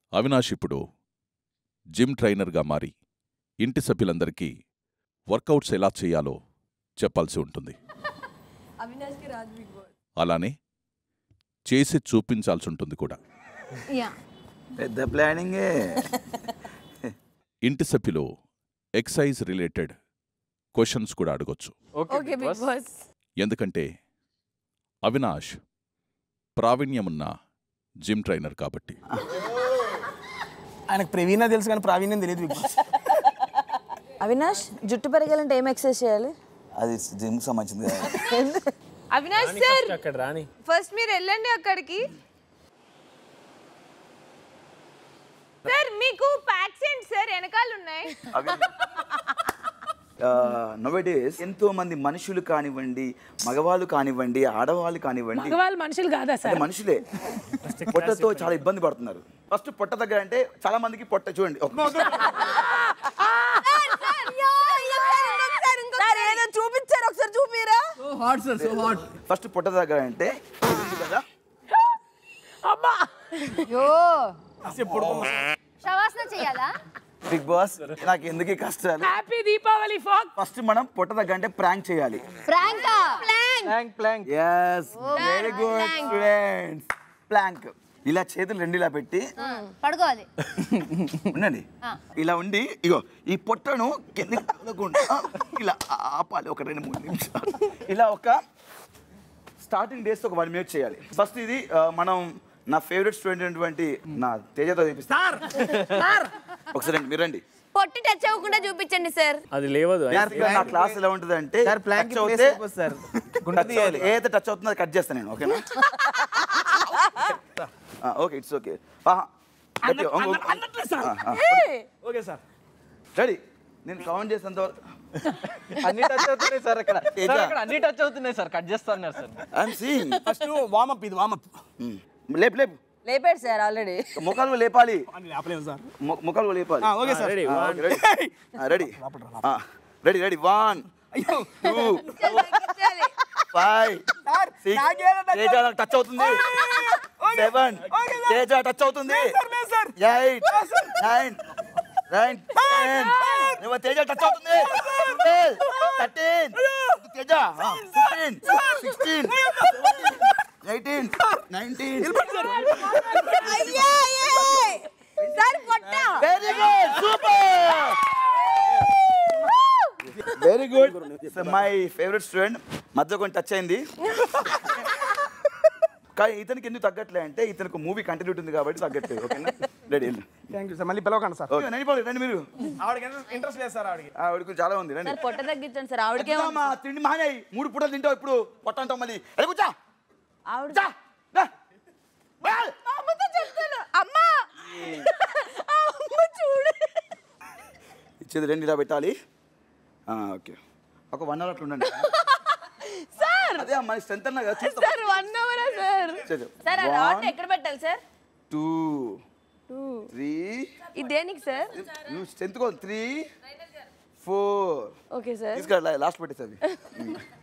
అవినాష్ ఇప్పుడు జిమ్ ట్రైనర్గా మారి ఇంటి సభ్యులందరికీ వర్కౌట్స్ ఎలా చేయాలో చెప్పాల్సి ఉంటుంది అవినాష్ కి రాజ్ బిగ్ బాస్ అలానే చేసి చూపించాల్సి ఉంటుంది కూడా యా పెద్ద ప్లానింగే ఇంటి సభ్యులు ఎక్సైజ్ రిలేటెడ్ క్వశ్చన్స్ కూడా అడగొచ్చు ఓకే బిగ్ బాస్ ఎందుకంటే అవినాష్ ప్రావీణ్యమున్న జిమ్ ట్రైనర్ కాబట్టి ఆయనకు ప్రవీణ తెలుసు కానీ ప్రావీణ్యం తెలియదు బిగ్ బాస్ అవినాష్ జుట్టు పెరగాలంటే ఏం ఎక్సర్సైజ్ చేయాలి అది జిమ్ సంబంధించింది కదా. అవినాష్ సార్ అక్కడ రాని ఫస్ట్ మీరు వెళ్ళండి అక్కడికి సార్ మీకు ప్యాక్స్ ఏంటి సార్ వెనకాల ఉన్నాయి నోవేడేస్ ఎంతో మంది మనుషులు కానివ్వండి మగవాళ్ళు కానివ్వండి ఆడవాళ్ళు కానివ్వండి మగవాళ్ళు మనుషులు కాదా అంటే సార్ మనుషులే పొట్టతో చాలా ఇబ్బంది పడుతున్నారు ఫస్ట్ పొట్ట దగ్గర అంటే చాలా మందికి పొట్ట చూడండి ఒక- సార్ ఏదో చూపించారు ఒకసారి చూపిరా ఫస్ట్ పొట్ట దగ్గర అంటే ఇది కదా యో శవాసన చేయాలా బిగ్ బాస్ నాకు ఎందుకు ఈ కష్టాలు హ్యాపీ దీపావళి ఫాక్ ఫస్ట్ మనం పొట్ట దగ్గర అంటే ప్రాంక్ చేయాలి ఫ్రాంకా plank plank plank yes very good students plank ఇలా చేతులు రెండు ఇలా పెట్టి పడుకోవాలి ఉండండి ఇలా ఉండి ఇగో ఈ పొట్టను కిందకి తగలకుండా ఇలా ఆపాలి ఒక రెండు మూడు నిమిషాలు ఇలా ఒక స్టార్టింగ్ డేస్ ఒక వన్ మినిట్ చేయాలి ఫస్ట్ ఇది ఆ, మనం నా ఫేవరెట్ స్టూడెంట్ అయినటువంటి నా తేజతో చూపిస్తా ఒకసారి రండి, మీరు రండి పొట్టి టచ్ అవ్వకుండా చూపించండి సార్ అది లేవదు Basically నా క్లాస్ ఎలా ఉంటుంది అంటే సార్ ప్లాంక్ touch అవుతే సార్ touch అవుతే- ఏ అయితే టచ్ అవుతుందో అది కట్ చేస్తాను నేను ఓకేనా okay it's okay okay sir ready నేను కౌంట్ చేసేంత వరకు అన్ని టచ్ అవుతున్నాయి సార్ అక్కడ తేజ. సార్ అక్కడ అన్ని టచ్ అవుతున్నాయి సార్ కట్ చేస్తున్నారు sir I'm seeing first warm up ఇది వామప్ లేపు లేపు లేపాడు సార్ ఆల్రెడీ ముఖాలు లేపాలి లేపలేము సార్ ము- ముఖాలు లేపాలి okay sir ready ready ready ready one two five six Teja touch అవుతుంది సెవెన్ తేజ టచ్ అవుతుంది ఎయిట్ నైన్ నైన్ టెన్ ఇవ్వ తేజ టచ్ అవుతుంది thirteen Teja fifteen sixteen eighteen nineteen sir పొట్ట very good super very good my favourite student మధ్య కొంచెం touch అయింది కానీ ఇతనికి ఎందుకు తగ్గట్లే అంటే ఇతనికి మూవీ కంటిన్యూ ఉంటుంది కాబట్టి తగ్గట్లేదు ఓకేనా రెడీ థ్యాంక్ యూ సార్ మళ్ళీ పిలవకండి సార్ ఓకే రండి రండి మీరు ఆవిడకి ఇంట్రెస్ట్ లేదు సార్ ఆవిడకి ఆవిడకు చాలా ఉంది రండి సార్ పొట్ట తగ్గించండి సార్ ఆవిడకే అమ్మా, తిండి మానేయి మూడు పూటలు తింటావు ఇప్పుడు పొట్ట అంటావు మళ్ళీ ఎక్కడ కూర్చో ఆవిడ కూర్చో. రా. రా. అమ్మతో చెప్తాను అమ్మా అమ్మ చూడు ఇచ్చేది రెండు ఇలా పెట్టాలి ఆ, ఓకే ఒక వన్ అవర్ అట్లా ఉండండి సార్ అదే అమ్మా స్ట్రెంత్ అన్నా కదా చూస్తాం సార్ వన్ అవరా సార్ సార్ ఆ రాడ్ ఎక్కడ పెట్టాలి సార్ టూ త్రీ ఇది దేనికి సార్ నువ్వు strength three four okay sir తీసుకురా లాస్ట్ పెట్టేసి అవి